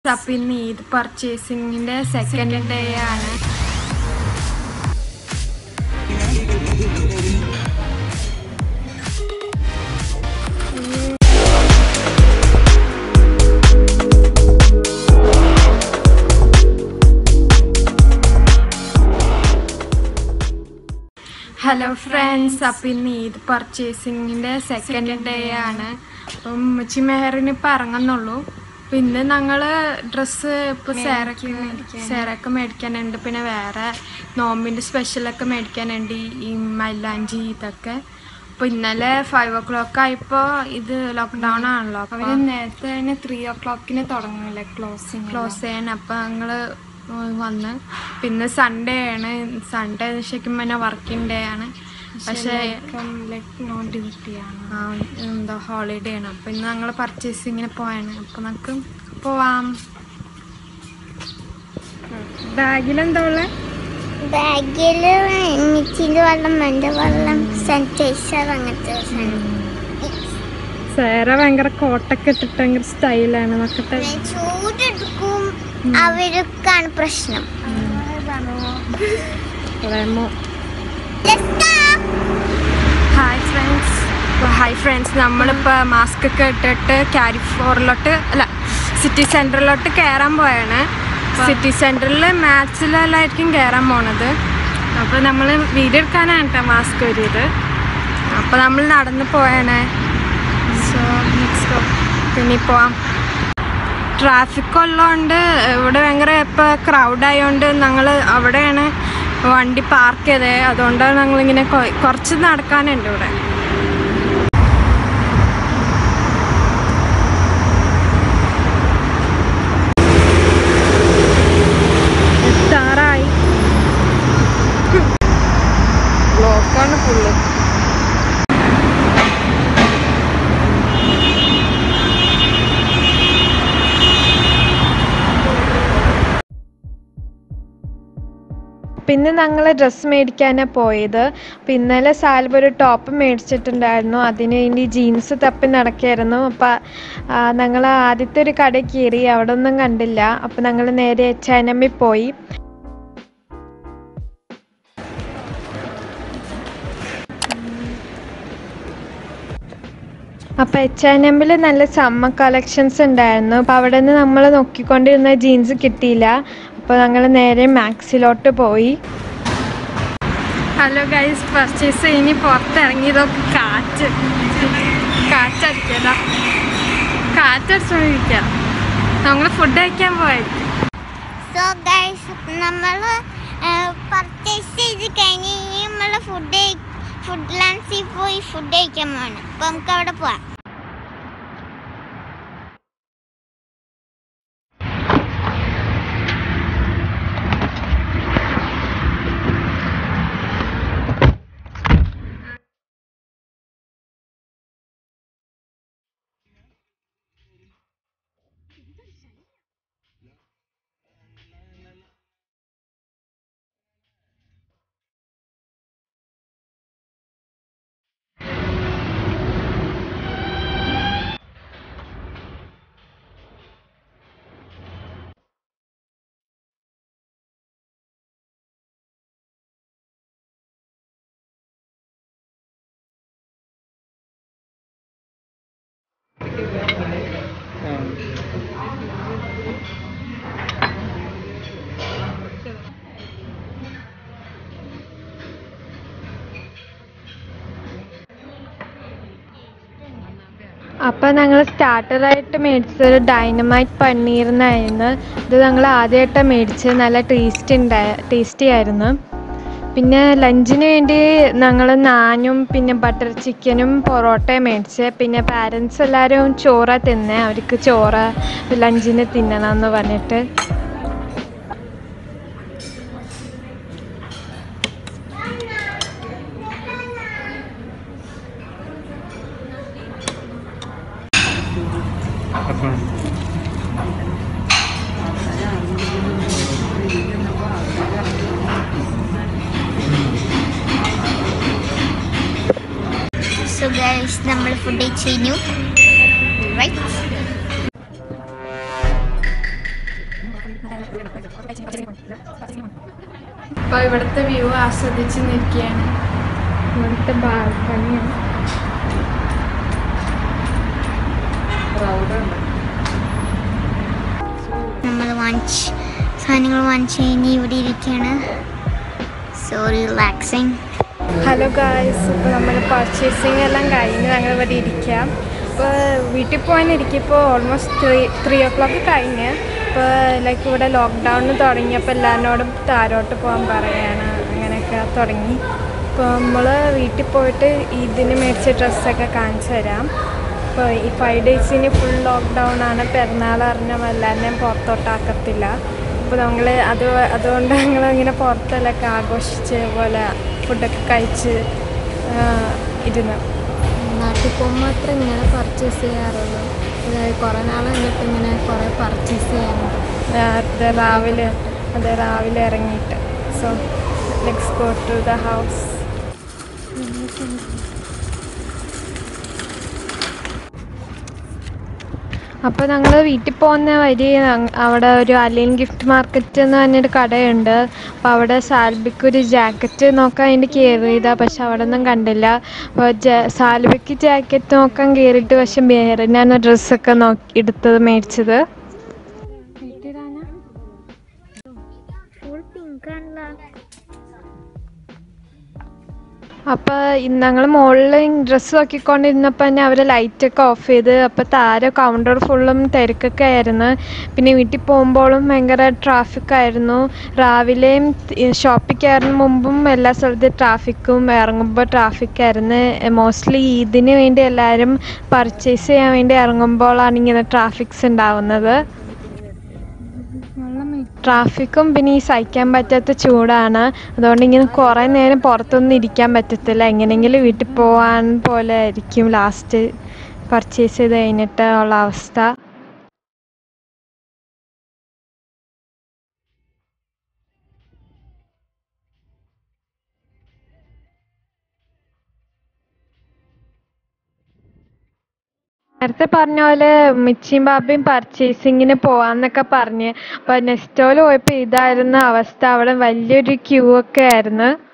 അപ്പൊ ഇന്ന് ഈദ് പർച്ചേസിങ്ങിന്റെ സെക്കൻഡ് ഡേ ആണ് ഹലോ ഫ്രണ്ട്സ് അപ്പം ഇന്ന് ഈദ് പർച്ചേസിങ്ങിന്റെ സെക്കൻഡ് ഡേ ആണ് അപ്പം ഉമ്മച്ചി മെഹറിന് ഇപ്പം ഇറങ്ങുന്നുള്ളൂ അപ്പം ഇന്ന് ഞങ്ങൾ ഡ്രസ്സ് ഇപ്പോൾ സേറക്ക് സേറക്ക് മേടിക്കാനുണ്ട് പിന്നെ വേറെ നോമ്പിൻ്റെ സ്പെഷ്യലൊക്കെ മേടിക്കാനുണ്ട് ഈ- ഈ മൈലാഞ്ചി ഇതൊക്കെ അപ്പോൾ ഇന്നലെ ഫൈവ് ഓ ക്ലോക്ക് ആയപ്പോൾ ഇത് ലോക്ക്ഡൗൺ ആണല്ലോ അപ്പോൾ അവര് നേരത്തെ തന്നെ ത്രീ ഓ ക്ലോക്കിന് തുടങ്ങില്ലേ ക്ലോസിങ് ക്ലോസ് ചെയ്യാൻ അപ്പം ഞങ്ങൾ വന്ന് പിന്നെ സൺഡേ ആണ് സൺഡേ ശരിക്കും പിന്നെ വർക്കിംഗ് ഡേ ആണ് പക്ഷേ ലൈക്ക് നോ ഡ്യൂട്ടിയാണ് ആ, എന്താ ഹോളിഡേ ആണ് അപ്പം ഇന്ന് ഞങ്ങൾ പർച്ചേസിങ്ങിന് പോയാണ് അപ്പം നമുക്ക് പോവാം ബാഗിലെന്താ ഉള്ളത് ബാഗില് മിച്ചിന്റെ വെള്ളം മണ്ട വെള്ളം സാനിറ്റൈസർ അങ്ങനത്തെ സേറ ഭയങ്കര കോട്ടൊക്കെ ഇട്ടിട്ട് ഭയങ്കര സ്റ്റൈലാണ് നോക്കട്ടെ ചൂടെടുക്കും അവർക്കാണ് പ്രശ്നം റെമോ Let's go. Hi friends hi friends നമ്മളിപ്പോൾ മാസ്ക് ഒക്കെ ഇട്ടിട്ട് കാരിഫോറിലോട്ട് അല്ല സിറ്റി സെൻറ്ററിലോട്ട് കയറാൻ പോയാണ് സിറ്റി സെൻറ്ററിൽ മാത്സിലെല്ലായിരിക്കും കയറാൻ പോണത് അപ്പോൾ നമ്മൾ വീഡിയോ എടുക്കാനാണ് കേട്ടോ മാസ്ക് ഒരുത് അപ്പോൾ നമ്മൾ നടന്ന് പോയാണ് സോ നെക്സ്റ്റ് പിന്നെ പോവാം ട്രാഫിക് ഉള്ളതുകൊണ്ട് ഇവിടെ ഭയങ്കര ഇപ്പോൾ ക്രൗഡ് ആയതുകൊണ്ട് ഞങ്ങൾ അവിടെയാണ് വണ്ടി പാർക്ക് ചെയ്തത് അതുകൊണ്ടാണ് ഞങ്ങളിങ്ങനെ കൊ- കുറച്ച് നടക്കാനുണ്ട് ഇവിടെ എത്താറായി ബ്ലോക്കാണ് ഫുള്ള് പിന്നെ ഞങ്ങൾ ഡ്രസ്സ് മേടിക്കാനാണ് പോയത് അപ്പം ഇന്നലെ സാൽബ ഒരു ടോപ്പ് മേടിച്ചിട്ടുണ്ടായിരുന്നു അതിന് വേണ്ടി ജീൻസ് തപ്പി നടക്കായിരുന്നു അപ്പം ഞങ്ങൾ ആദ്യത്തെ ഒരു കട കയറി അവിടെ ഒന്നും കണ്ടില്ല അപ്പം ഞങ്ങൾ നേരെ എച്ച് എൻ എമ്മിൽ പോയി അപ്പം എച്ച് ആൻഡ് എമ്മിൽ നല്ല സമ്മർ കളക്ഷൻസ് ഉണ്ടായിരുന്നു അപ്പോൾ അവിടെ നിന്ന് നമ്മൾ നോക്കിക്കൊണ്ടിരുന്ന ജീൻസ് കിട്ടിയില്ല അപ്പോൾ ഞങ്ങൾ നേരെ മാക്സിലോട്ട് പോയി ഹലോ ഗൈസ് പർച്ചേസ് ഇനി പുറത്തിറങ്ങിയതൊക്കെ കാറ്റ് കാറ്റടിക്കല കാറ്റടിച്ചോണ്ടിരിക്കുക നമ്മൾ ഫുഡ് കഴിക്കാൻ പോയത് സോ ഗൈസ് നമ്മൾ പർച്ചേസ് ചെയ്ത് കഴിഞ്ഞ് ഇനി നമ്മൾ ഫുഡ് ഫുഡ് ലാൻസിൽ പോയി ഫുഡ് കഴിക്കാൻ പോവാണ് അപ്പൊ നമുക്ക് അവിടെ പോവാം അപ്പം ഞങ്ങൾ സ്റ്റാർട്ടറായിട്ട് മേടിച്ചത് ഡൈനമൈറ്റ് പന്നീറിനായിരുന്നു ഇത് ഞങ്ങൾ ആദ്യമായിട്ടാണ് മേടിച്ചത് നല്ല ടേസ്റ്റ് ഉണ്ടായ ടേസ്റ്റി ആയിരുന്നു പിന്നെ ലഞ്ചിന് വേണ്ടി ഞങ്ങൾ നാനും പിന്നെ ബട്ടർ ചിക്കനും പൊറോട്ടയും മേടിച്ചത് പിന്നെ പാരൻസ് എല്ലാവരും ചോറ തിന്നേ അവർക്ക് ചോറ് ലഞ്ചിന് തിന്നണം എന്ന് പറഞ്ഞിട്ട് സോ ഗൈസ് നമ്മൾ ഫുഡ് കഴിച്ചു കഴിഞ്ഞു റൈറ്റ് അപ്പോൾ ഇവിടുത്തെ വ്യൂ ആസ്വദിച്ച് നിൽക്കുകയാണ് ഇവിടുത്തെ ബാൽക്കണിയാണ് നമ്മൾ വാങ്ങിച്ച് സാധനങ്ങൾ വാങ്ങിച്ച് കഴിഞ്ഞ് ഇവിടെ ഇരിക്കുകയാണ് സോ റിലാക്സിങ് ഹലോ ഗായ്സ് ഇപ്പോൾ നമ്മൾ പർച്ചേസിങ് എല്ലാം കഴിഞ്ഞ് ഞങ്ങൾ ഇവിടെ ഇരിക്കാം ഇപ്പോൾ വീട്ടിൽ പോകാനിരിക്കും ഇപ്പോൾ almost three three o o'clock ഇപ്പോൾ ലൈക്ക് ഇവിടെ ലോക്ക്ഡൗൺ തുടങ്ങിയപ്പോൾ എല്ലാവരോടും താരോട്ട് പോകാൻ പറയാണ് അങ്ങനെയൊക്കെ തുടങ്ങി ഇപ്പോൾ നമ്മൾ വീട്ടിൽ പോയിട്ട് ഇതിന് മേടിച്ച ഡ്രസ്സൊക്കെ കാണിച്ചു തരാം ഇപ്പോൾ ഈ ഫൈവ് ഡേയ്സിന് ഫുൾ ലോക്ക്ഡൗൺ ആണ് പെരുന്നാൾ അറിഞ്ഞാൽ എല്ലാവരെയും പുറത്തോട്ടാക്കത്തില്ല അപ്പോൾ നമ്മൾ അത് അതുകൊണ്ട് ഞങ്ങൾ ഇങ്ങനെ പുറത്തെല്ലാം ആഘോഷിച്ച് പോലെ ഫുഡൊക്കെ കഴിച്ച് ആ, ഇരുന്നു നാട്ടിൽ പോകുമ്പോൾ മാത്രം ഇങ്ങനെ പർച്ചേസ് ചെയ്യാറുള്ളൂ അതായത് കുറേ നാൾ കഴിഞ്ഞപ്പോൾ ഇങ്ങനെ കുറേ പർച്ചേസ് ചെയ്യാനുണ്ട് ആ, അത് രാവിലെ അതെ രാവിലെ ഇറങ്ങിയിട്ട് so let's go to the house അപ്പോൾ ഞങ്ങൾ വീട്ടിൽ പോകുന്ന വഴി ഞങ്ങ- അവിടെ ഒരു അലീൻ ഗിഫ്റ്റ് മാർക്കറ്റ് എന്ന് പറഞ്ഞൊരു കടയുണ്ട് അപ്പോൾ അവിടെ സാൽബിക്ക് ഒരു ജാക്കറ്റ് നോക്കാൻ വേണ്ടി കയറിയതാണ് പക്ഷെ അവിടെ ഒന്നും കണ്ടില്ല അപ്പോൾ ജ സാൽബിക്ക് ജാക്കറ്റ് നോക്കാൻ കയറിയിട്ട് പക്ഷെ വേറെന്നാണ് ഡ്രസ്സൊക്കെ നോക്കി എടുത്തത് മേടിച്ചത് ഫുൾ പിങ്ക് ആണല്ലോ അപ്പോൾ ഞങ്ങൾ മുകളിൽ ഡ്രസ്സ് നോക്കിക്കൊണ്ടിരുന്നപ്പോൾ തന്നെ അവർ ലൈറ്റൊക്കെ ഓഫ് ചെയ്ത് അപ്പോൾ താഴെ കൗണ്ടർ ഫുള്ളും തിരക്കൊക്കെ ആയിരുന്നു പിന്നെ വീട്ടിൽ പോകുമ്പോഴും ഭയങ്കര ട്രാഫിക് ആയിരുന്നു രാവിലെയും ഷോപ്പിൽ കയറുന്ന മുമ്പും എല്ലാ സ്ഥലത്തും ട്രാഫിക്കും ഇറങ്ങുമ്പോൾ ട്രാഫിക് ആയിരുന്നു മോസ്റ്റ്ലി ഇതിന് വേണ്ടി എല്ലാവരും പർച്ചേസ് ചെയ്യാൻ വേണ്ടി ഇറങ്ങുമ്പോഴാണ് ഇങ്ങനെ ട്രാഫിക്സ് ഉണ്ടാവുന്നത് ട്രാഫിക്കും പിന്നെ ഈ സഹിക്കാൻ പറ്റാത്ത ചൂടാണ് അതുകൊണ്ട് ഇങ്ങനെ കുറേ നേരം പുറത്തൊന്നും ഇരിക്കാൻ പറ്റത്തില്ല എങ്ങനെയെങ്കിലും വീട്ടിൽ പോകാൻ പോലെ ആയിരിക്കും ലാസ്റ്റ് പർച്ചേസ് ചെയ്ത് കഴിഞ്ഞിട്ട് ഉള്ള അവസ്ഥ നേരത്തെ പറഞ്ഞ പോലെ മിച്ചിയും ബാബയും പർച്ചേസിങ്ങിന് പോവാന്നൊക്കെ പറഞ്ഞ് അപ്പോൾ നെസ്റ്റോയിൽ പോയപ്പോൾ ഇതായിരുന്ന അവസ്ഥ അവിടെ വലിയൊരു ക്യൂ ഒക്കെ ആയിരുന്നു